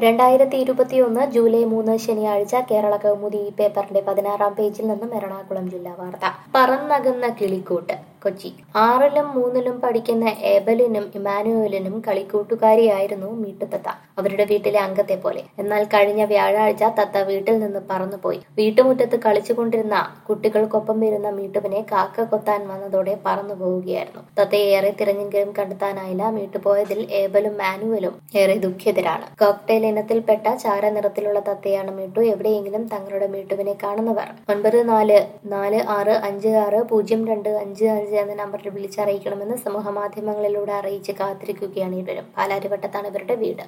രണ്ടായിരത്തി ഇരുപത്തിയൊന്ന് ജൂലൈ മൂന്ന് ശനിയാഴ്ച കേരള കൗമുദി ഈ പേപ്പറിന്റെ പതിനാറാം പേജിൽ നിന്നും എറണാകുളം ജില്ലാ വാർത്ത പറന്നകുന്ന കിളിക്കൂട്ട് കൊച്ചി ആറിലും മൂന്നിലും പഠിക്കുന്ന എബലിനും ഇമാനുവലിനും കളിക്കൂട്ടുകാരിയായിരുന്നു മീട്ടുതത്ത അവരുടെ വീട്ടിലെ അംഗത്തെ പോലെ എന്നാൽ കഴിഞ്ഞ വ്യാഴാഴ്ച തത്ത വീട്ടിൽ നിന്ന് പറന്നുപോയി വീട്ടുമുറ്റത്ത് കളിച്ചുകൊണ്ടിരുന്ന കുട്ടികൾക്കൊപ്പം ഇരുന്ന മീട്ടുവിനെ കാക്ക കൊത്താൻ വന്നതോടെ പറന്നു പോവുകയായിരുന്നു തത്തയെ ഏറെ തിരഞ്ഞെങ്കിലും കണ്ടെത്താനായില്ല മീട്ടുപോയതിൽ ഏബലും മാനുവലും ഏറെ ദുഃഖിതരാണ് കോക്ടെയിൽ ഇനത്തിൽപ്പെട്ട ചാരനിറത്തിലുള്ള തത്തയാണ് മീട്ടു എവിടെയെങ്കിലും തങ്ങളുടെ മീട്ടുവിനെ കാണുന്നവർ ഒൻപത് നാല് നാല് ആറ് അഞ്ച് ആറ് പൂജ്യം രണ്ട് അഞ്ച് അഞ്ച് എന്ന നമ്പറിൽ വിളിച്ചറിയിക്കണമെന്ന് സമൂഹ മാധ്യമങ്ങളിലൂടെ അറിയിച്ച് കാത്തിരിക്കുകയാണ് ഇവരും പാലാരിവട്ടത്താണ് ഇവരുടെ വീട്